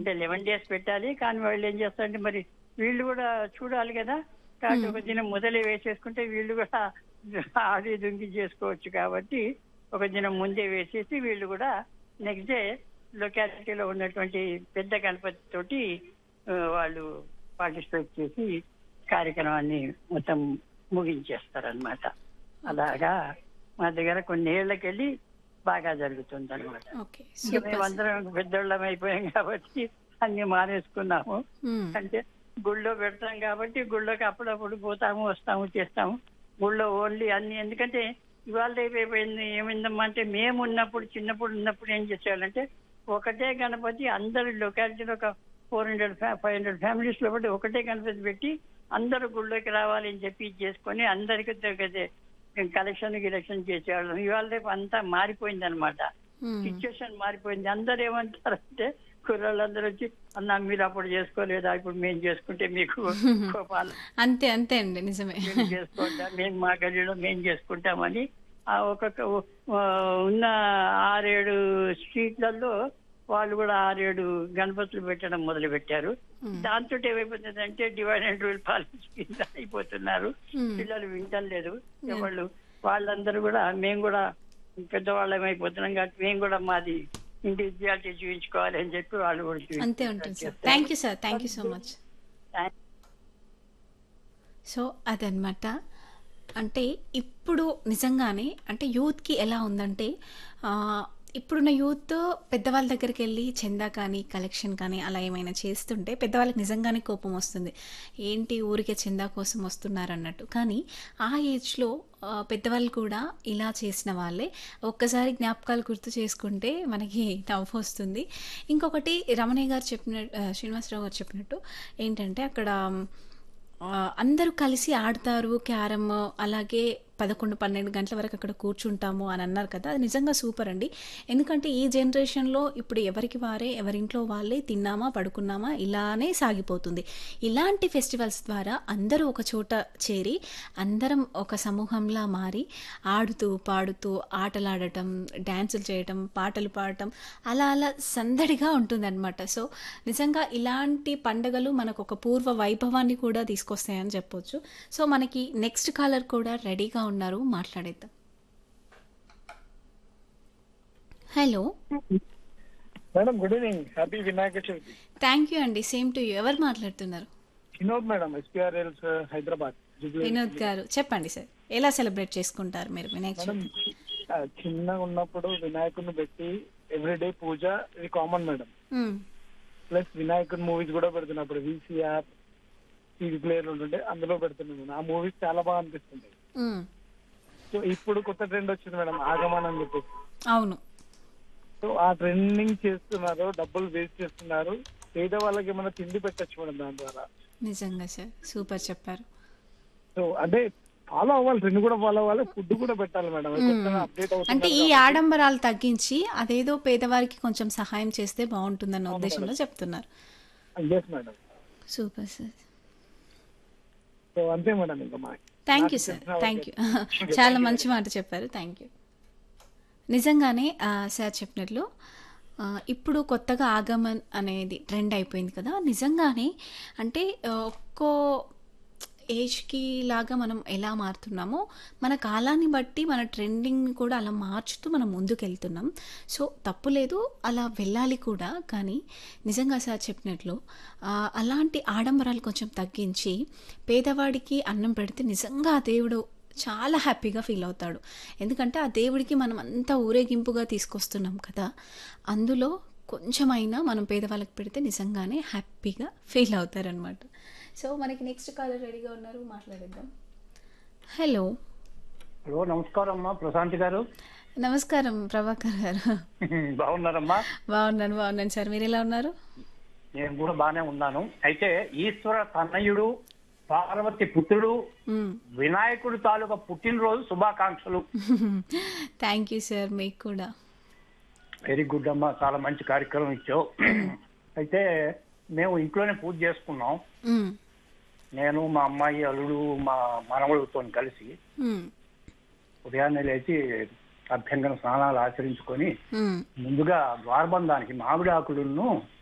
అంటే eleven days పెట్టాలి కానీ వాళ్ళు ఏం చేస్తారంటే మరి వీళ్ళు కూడా చూడాలి కదా కాబట్టి ఒక దినం మొదలే వేసేసుకుంటే వీళ్ళు కూడా ఆడి దుంగి చేసుకోవచ్చు కాబట్టి ఒక దినం ముందే వేసేసి వీళ్ళు కూడా నెక్స్ట్ డే లొకాలిటీలో ఉన్నటువంటి పెద్ద గణపతి తోటి ఆ, వాళ్ళు పార్టిసిపేట్ చేసి కార్యక్రమాన్ని మొత్తం ముగించేస్తారనమాట అలాగా మా దగ్గర కొన్ని ఏళ్ళకెళ్ళి బాగా జరుగుతుంది అనమాట ఓకే ఇంకా సూపర్ మేమందరం పెద్దోళ్ళం అయిపోయాం కాబట్టి అన్ని మానేసుకున్నాము మ్మ్. అంటే గుళ్ళో పెడతాం కాబట్టి గుళ్ళోకి అప్పుడప్పుడు పోతాము వస్తాము చేస్తాము గుళ్ళో ఓన్లీ అన్ని ఎందుకంటే ఇవాళ రేపు అయిపోయింది ఏమైందమ్మా అంటే మేము ఉన్నప్పుడు చిన్నప్పుడు ఉన్నప్పుడు ఏం చేసేవాళ్ళంటే ఒకటే గణపతి అందరు లొకాలిటీలో ఒక four hundred five hundred families లో బట్టి ఒకటే గణపతి పెట్టి అందరూ గుళ్ళోకి రావాలి అని చెప్పి చేసుకొని అందరికి కలెక్షన్ గిలెక్షన్ చేసేవాళ్ళం ఇవాళ రేపు అంతా మారిపోయింది అనమాట మ్మ్. సిచ్యువేషన్ మారిపోయింది అందరు ఏమంటారంటే కుర్రాళ్ళందరూ వచ్చి అన్న మీరు అప్పుడు చేసుకోలేదా ఇప్పుడు మేము చేసుకుంటే మీకు కోపాలు అంతే అంతే అండి నిజమే మీరు చేసుకుంటాం మేము మా గదిలో మేము చేసుకుంటామని ఆ ఒక్కొక్క ఆ, ఉన్న ఆరేడు స్ట్రీట్లలో వాళ్ళు కూడా ఆరేడు గణపతులు పెట్టడం మొదలు పెట్టారు దాంతో ఏమైపోతుందంటే డివైడ్ అండ్ రూల్ పాలసీ కింద అయిపోతున్నారు మ్మ్. పిల్లలు వింటలేదు వాళ్ళు వాళ్ళందరూ కూడా మేము కూడా పెద్దవాళ్ళం అయిపోతున్నాం కాబట్టి మేము కూడా మాది ఇండివిజువాలిటీ చూపించుకోవాలి అని చెప్పి వాళ్ళు కూడా చూపించుకుంటారు. అంతే ఉంటుంది sir thank you sir thank you so much so అదనమాట అంటే ఇప్పుడు నిజంగానే అంటే యూత్కి ఎలా ఉందంటే ఆ, ఇప్పుడున్న యూత్ పెద్దవాళ్ళ దగ్గరికి వెళ్ళి చందా కానీ కలెక్షన్ కానీ అలా ఏమైనా చేస్తుంటే పెద్దవాళ్ళకి నిజంగానే కోపం వస్తుంది ఏంటి ఊరికే చందా కోసం వస్తున్నారు అన్నట్టు కానీ ఆ ఏజ్లో ఆ, పెద్దవాళ్ళు కూడా ఇలా చేసిన వాళ్ళే ఒక్కసారి జ్ఞాపకాలు గుర్తు చేసుకుంటే మనకి నవ్వు వస్తుంది ఇంకొకటి రమణయ్య గారు చెప్పినట్టు ఆ, శ్రీనివాసరావు గారు చెప్పినట్టు ఏంటంటే అక్కడ ఆ, అందరూ కలిసి ఆడతారు క్యారమ్ అలాగే పదకొండు పన్నెండు గంటల వరకు అక్కడ కూర్చుంటాము అని అన్నారు కదా అది నిజంగా సూపర్ అండి ఎందుకంటే ఈ జనరేషన్లో ఇప్పుడు ఎవరికి వారే ఎవరింట్లో వాళ్ళే తిన్నామా పడుకున్నామా ఇలానే సాగిపోతుంది ఇలాంటి ఫెస్టివల్స్ ద్వారా అందరూ ఒక చోట చేరి అందరం ఒక సమూహంలా మారి ఆడుతూ పాడుతూ ఆటలాడటం డ్యాన్సులు చేయటం పాటలు పాడటం అలా అలా సందడిగా ఉంటుందన్నమాట సో నిజంగా ఇలాంటి పండగలు మనకు ఒక పూర్వ వైభవాన్ని కూడా తీసుకొస్తాయని చెప్పొచ్చు సో మనకి నెక్స్ట్ కాలర్ కూడా రెడీగా ఉన్నారు మాట్లాడేద్దాం hello madam good evening happy Vinayaka Chavithi thank you అండి సేమ్ టు యూ ఎవరు మాట్లాడుతున్నారు వినోద్ మేడం ఎస్పీఆర్ఎల్స్ హైదరాబాద్ జూబ్లీ వినోద్ గారు చెప్పండి సార్ ఎలా సెలబ్రేట్ చేసుకుంటారు మీరు వినాయక మేడం చవితి ఆ, చిన్నగా ఉన్నప్పుడు వినాయకుడిని పెట్టి ఎవ్రీడే పూజ ఇది కామన్ మేడం మ్మ్. ప్లస్ వినాయకుడి మూవీస్ కూడా పెడుతున్నప్పుడు వీసీఆర్ టీవీ ప్లేయర్ ఉంటుంటే అందులో పెడుతున్నాను ఆ మూవీస్ చాలా బాగా అనిపిస్తుంది మ్మ్. సో ఇప్పుడు కొత్త ట్రెండ్ వచ్చింది మేడం ఆగమన్ అని చెప్పేసి అవును సో ఆ ట్రెండింగ్ చేస్తున్నారు డబ్బులు వేస్ట్ చేస్తున్నారు పేద వాళ్ళకి ఏమైనా తిండి పెట్టచ్చు మేడం దాని ద్వారా నిజంగా సార్ సూపర్ చెప్పారు సో అదే ఫాలో అవ్వాలి ట్రెండ్ కూడా ఫాలో అవ్వాలి ఫుడ్ కూడా పెట్టాలి మేడం అప్డేట్ అంటే అవుతుంది ఈ ఆడంబరాలు తగ్గించి అదేదో పేదవారికి కొంచెం సహాయం చేస్తే బాగుంటుందన్న ఉద్దేశంలో చెప్తున్నారు yes madam super sir so అంతే మేడం ఇంకా మా thank you sir thank you చాలా మంచి మాట చెప్పారు థ్యాంక్ యూ నిజంగానే ఆ, సార్ చెప్పినట్లు ఆ, ఇప్పుడు కొత్తగా ఆగమన్ అనేది ట్రెండ్ అయిపోయింది కదా నిజంగానే అంటే ఆ, ఒక్కో ఏజ్కి లాగా మనం ఎలా మారుతున్నామో మన కాలాన్ని బట్టి మన ట్రెండింగ్ కూడా అలా మార్చుతూ మనం ముందుకు వెళ్తున్నాం సో తప్పు లేదు అలా వెళ్ళాలి కూడా కానీ నిజంగా సార్ చెప్పినట్లు ఆ, అలాంటి ఆడంబరాలు కొంచెం తగ్గించి పేదవాడికి అన్నం పెడితే నిజంగా ఆ దేవుడు చాలా హ్యాపీగా ఫీల్ అవుతాడు ఎందుకంటే ఆ దేవుడికి మనం అంతా ఊరేగింపుగా తీసుకొస్తున్నాం కదా అందులో కొంచెమైనా మనం పేదవాళ్ళకి పెడితే నిజంగానే హ్యాపీగా ఫీల్ అవుతారనమాట సో మనకి నెక్స్ట్ కాలర్ రెడీగా ఉన్నారు మాట్లాడేద్దాం హలో హలో నమస్కారం అమ్మా ప్రశాంత్ గారు నమస్కారం ప్రభాకర్ గారు బాగున్నారమ్మా బాగున్నాను బాగున్నాను సార్ మీరు ఎలా ఉన్నారు నేను కూడా బాగానే ఉన్నాను అయితే ఈశ్వర తనయుడు పార్వతి పుత్రుడు వినాయకుడు తాలూకా పుట్టినరోజు శుభాకాంక్షలు థ్యాంక్ యూ సార్ మీకు కూడా వెరీ గుడ్ అమ్మా చాలా మంచి కార్యక్రమం ఇచ్చావు అయితే మేము ఇంట్లోనే పూజ చేసుకున్నాం మ్మ్. నేను మా అమ్మాయి అల్లుడు మా మనవలతో కలిసి మ్మ్. ఉదయాన్నే లేచి అభ్యంగన స్నానాలు ఆచరించుకొని మ్మ్. ముందుగా ద్వారబంధానికి మామిడి ఆకులను